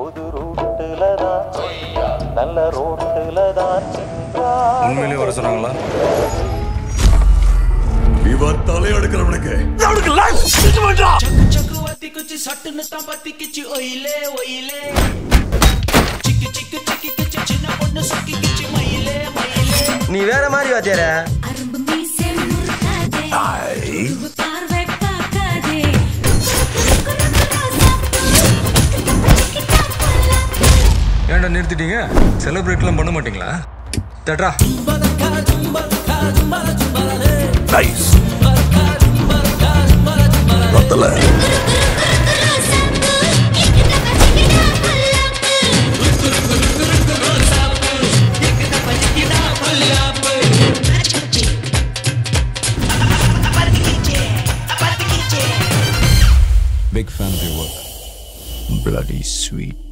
புது ரூட்டுல தான் நல்ல ரோட்டுல தான் சென்றார் உண்மையிலேயே வர சொன்னாங்களா இவர் தலையெடுக்கிறவனுக்கு चकवाती कुछ सट न तंपती किच ओइले ओइले चिक चिक चिक किच चिन्न பொண்ணு சொக்கி கிச் மயிலே மயிலே நீ வேற மாதிரி வாத்தியார அரும்பு மீசை முறுக்காதே உருவு பார்வை பார்க்காதே ஏன்டா நிறுத்திட்டீங்க செலிப்ரேட்லாம் பண்ண மாட்டீங்களா தட்ரா நைஸ் பத்தல big family work bloody sweet